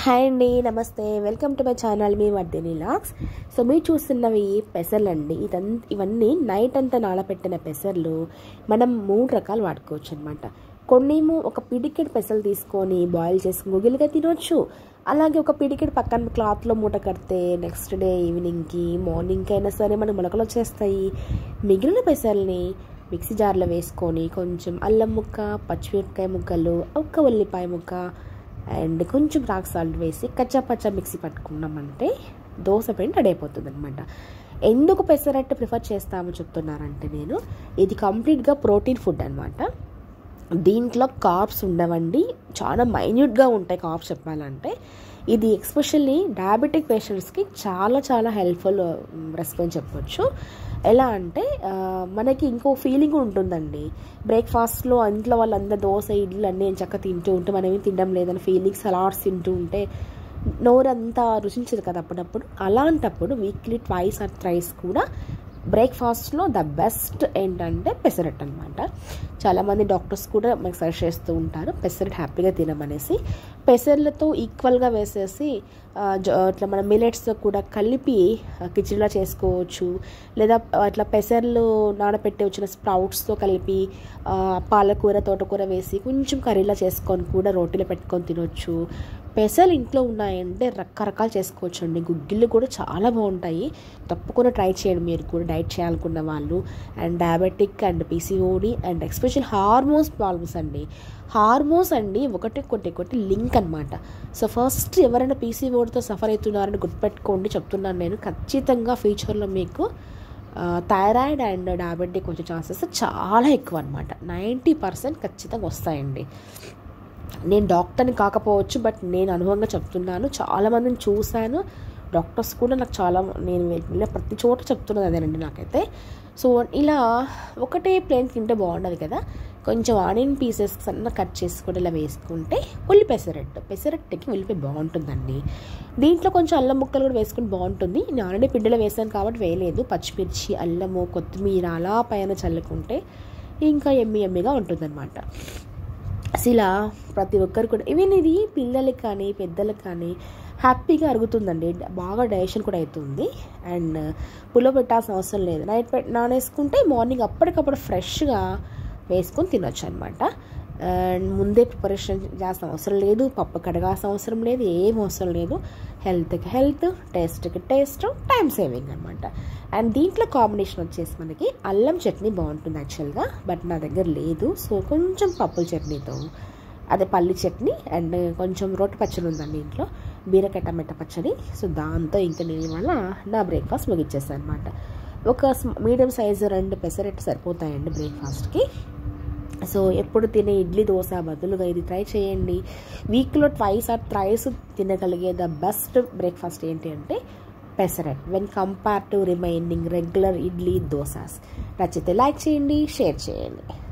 hi అండి నమస్తే welcome to my channel మీ వర్ధిని లాక్స్ సో మీరు చూస్తున్నవి పెసర్లు అండి ఇదం ఇవన్నీ నైట్ అంతా నానబెట్టిన పెసర్లు మనం మూడు రకాలు వాడుకోవచ్చు అనమాట కొన్నేమో ఒక పిడికెడ్ పెసలు తీసుకొని బాయిల్ చేసుకుని గుగిలిగా తినొచ్చు అలాగే ఒక పిడికెడ్ పక్కన క్లాత్లో మూట కడితే నెక్స్ట్ డే ఈవినింగ్కి మార్నింగ్కి అయినా సరే మనకు మొలకలు వచ్చేస్తాయి మిగిలిన పెసల్ని మిక్సీ జార్లో వేసుకొని కొంచెం అల్లం ముక్క పచ్చిమిరపకాయ ముక్కలు ఒక్క ఉల్లిపాయ ముక్క అండ్ కొంచెం రాక్ సాల్ట్ వేసి కచ్చా పచ్చా మిక్సీ పట్టుకున్నామంటే దోశ పిండి రెడీ అయిపోతుంది అనమాట ఎందుకు పెసరట్టు ప్రిఫర్ చేస్తామో చెప్తున్నారంటే నేను ఇది కంప్లీట్గా ప్రోటీన్ ఫుడ్ అనమాట దీంట్లో కార్బ్స్ ఉండవండి చాలా మైన్యూట్గా ఉంటాయి కార్బ్స్ చెప్పాలంటే ఇది ఎక్స్పెషల్లీ డయాబెటిక్ పేషెంట్స్కి చాలా చాలా హెల్ప్ఫుల్ రెసిపీ అని చెప్పొచ్చు ఎలా అంటే ఆ, మనకి ఇంకో ఫీలింగ్ ఉంటుందండి బ్రేక్ఫాస్ట్లో ఇంట్లో వాళ్ళందరూ దోశ ఇడ్లు అన్నీ చక్కగా తింటూ ఉంటే మనం ఏమి తినడం లేదని ఫీలింగ్స్ సలాడ్స్ తింటూ ఉంటే నోరంతా రుచించదు కదా అప్పుడప్పుడు అలాంటప్పుడు వీక్లీ ట్వైస్ ఆర్ థ్రైస్ కూడా బ్రేక్ఫాస్ట్లో ద బెస్ట్ ఏంటంటే పెసరట్ అనమాట చాలామంది డాక్టర్స్ కూడా మనకు సజెస్ట్ చేస్తూ ఉంటారు పెసరట్ హ్యాపీగా తినమనేసి పెసర్లతో ఈక్వల్గా వేసేసి ఆ, జ- ఇట్లా మన మిలెట్స్తో కూడా కలిపి ఆ, కిచిడిలా చేసుకోవచ్చు లేదా అట్లా పెసర్లు నానబెట్టి వచ్చిన స్ప్రౌట్స్తో కలిపి ఆ, పాలకూర తోటకూర వేసి కొంచెం కర్రీలా చేసుకొని కూడా రోటీలో పెట్టుకొని తినొచ్చు పెసలు ఇంట్లో ఉన్నాయంటే రకరకాలు చేసుకోవచ్చు అండి గుగ్గిళ్ళు కూడా చాలా బాగుంటాయి తప్పకుండా ట్రై చేయండి మీరు కూడా డైట్ చేయాలనుకున్న వాళ్ళు and diabetic and PCOD and especial hormones problems అండి హార్మోన్స్ అండి ఒకటి ఒకటి ఒకటి లింక్ అనమాట సో ఫస్ట్ ఎవరైనా పీసీఓడితో సఫర్ అవుతున్నారని గుర్తుపెట్టుకోండి చెప్తున్నాను నేను ఖచ్చితంగా ఫ్యూచర్లో మీకు థైరాయిడ్ అండ్ డయాబెటిక్ వచ్చే ఛాన్సెస్ చాలా ఎక్కువ అనమాట నైంటీ పర్సెంట్ ఖచ్చితంగా వస్తాయండి నేను డాక్టర్ని కాకపోవచ్చు బట్ నేను అనుభవంగా చెప్తున్నాను చాలామందిని చూశాను డాక్టర్స్ కూడా నాకు చాలా నేను వెళ్ళిన ప్రతి చోట చెప్తున్నది అదేనండి నాకైతే సో ఇలా ఒకటే ప్లేన్ తింటే బాగుండదు కదా కొంచెం ఆనియన్ పీసెస్ సన్న కట్ చేసుకొని ఇలా వేసుకుంటే ఉల్లి పెసరట్టు పెసరట్టుకి ఉల్లిపాయ బాగుంటుందండి దీంట్లో కొంచెం అల్లం ముక్కలు కూడా వేసుకుని బాగుంటుంది నేను ఆల్రెడీ పిండిలో వేసాను కాబట్టి వేయలేదు పచ్చిమిర్చి అల్లము కొత్తిమీర అలా పైన చల్లుకుంటే ఇంకా ఎమ్మి ఎమ్మిగా ఉంటుందన్నమాట అసలు ఇలా ప్రతి ఒక్కరు కూడా ఈవెన్ ఇది పిల్లలకి కానీ పెద్దలకు కానీ హ్యాపీగా అరుగుతుందండి బాగా డైజెషన్ కూడా అవుతుంది అండ్ పులో పెట్టాల్సిన అవసరం లేదు నైట్ పెట్ నానేసుకుంటే మార్నింగ్ అప్పటికప్పుడు ఫ్రెష్గా వేసుకొని తినొచ్చు అనమాట అండ్ ముందే ప్రిపరేషన్ చేయాల్సిన అవసరం లేదు పప్పు కడగాల్సిన అవసరం లేదు ఏం అవసరం లేదు హెల్త్కి హెల్త్ టేస్ట్కి టేస్ట్ టైం సేవింగ్ అనమాట అండ్ దీంట్లో కాంబినేషన్ వచ్చేసి మనకి అల్లం చట్నీ బాగుంటుంది యాక్చువల్గా బట్ నా దగ్గర లేదు సో కొంచెం పప్పుల చట్నీతో అదే పల్లి చట్నీ అండ్ కొంచెం రొట్టె పచ్చడి ఉందండి ఇంట్లో బీరకాయ టమాటా పచ్చడి సో దాంతో ఇంకా నేను ఇవాళ నా బ్రేక్ఫాస్ట్ ముగిచ్చేస్తాను అనమాట ఒక మీడియం సైజు రెండు పెసరెట్టు సరిపోతాయండి బ్రేక్ఫాస్ట్కి సో ఎప్పుడు తినే ఇడ్లీ దోశ బదులుగా ఇది ట్రై చేయండి వీక్లో ట్వైస్ ఆర్ థ్రైస్ తినగలిగే ద బెస్ట్ బ్రేక్ఫాస్ట్ ఏంటి అంటే pesarattu when compare to remaining regular idli dosas నచ్చితే లైక్ చేయండి షేర్ చేయండి